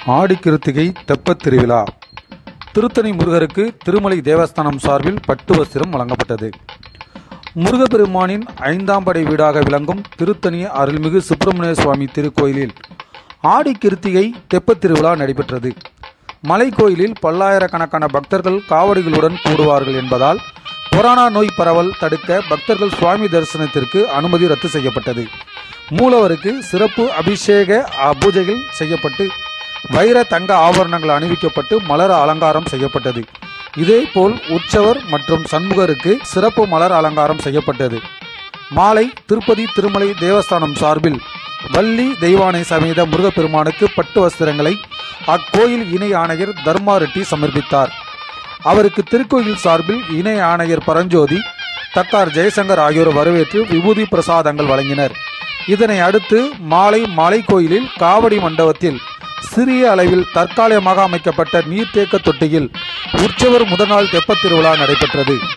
ஆடி கிருத்திகை தெப்பத் திருவிழா திருத்தணி முருகருக்கு திருமலை தேவஸ்தானம் சார்பில் பட்டு வஸ்திரம் வழங்கப்பட்டது முருகப்பெருமானின் ஐந்தாம் படை வீடாக விளங்கும் திருத்தணி அருள்மிகு சுப்பிரமணிய சுவாமி திருக்கோயிலில் ஆடி கிருத்திகை தெப்பத் திருவிழா நடைபெற்றது மலைக்கோயிலில் பல்லாயிரக்கணக்கான பக்தர்கள் காவடிகளுடன் கூடுவார்கள் என்பதால் கொரோனா நோய் பரவல் தடுக்க பக்தர்கள் சுவாமி தரிசனத்திற்கு அனுமதி ரத்து செய்யப்பட்டது மூலவருக்கு சிறப்பு அபிஷேக அ, பூஜைகள் செய்யப்பட்டு வைர தங்க ஆபரணங்கள் அணிவிக்கப்பட்டு மலர் அலங்காரம் செய்யப்பட்டது இதேபோல் உற்சவர் மற்றும் சண்முகருக்கு சிறப்பு மலர் அலங்காரம் செய்யப்பட்டது மாலை திருப்பதி திருமலை தேவஸ்தானம் சார்பில் வள்ளி தெய்வானை சமேத முருகப்பெருமானுக்கு பட்டு வஸ்திரங்களை அக்கோயில் இணை ஆணையர் தர்மா ரெட்டி சமர்ப்பித்தார் அவருக்கு திருக்கோயில் சார்பில் இணை ஆணையர் பரஞ்சோதி தக்கார் ஜெயசங்கர் ஆகியோர் வரவேற்று விபூதி பிரசாதங்கள் வழங்கினர் இதனை அடுத்து மாலை மாலை கோயிலில் காவடி மண்டபத்தில் சிறிய அளவில் தற்காலிகமாக அமைக்கப்பட்ட நீர்த்தேக்க தொட்டியில் உற்சவர் முதல் நாள் தெப்பத் திருவிழா நடைபெற்றது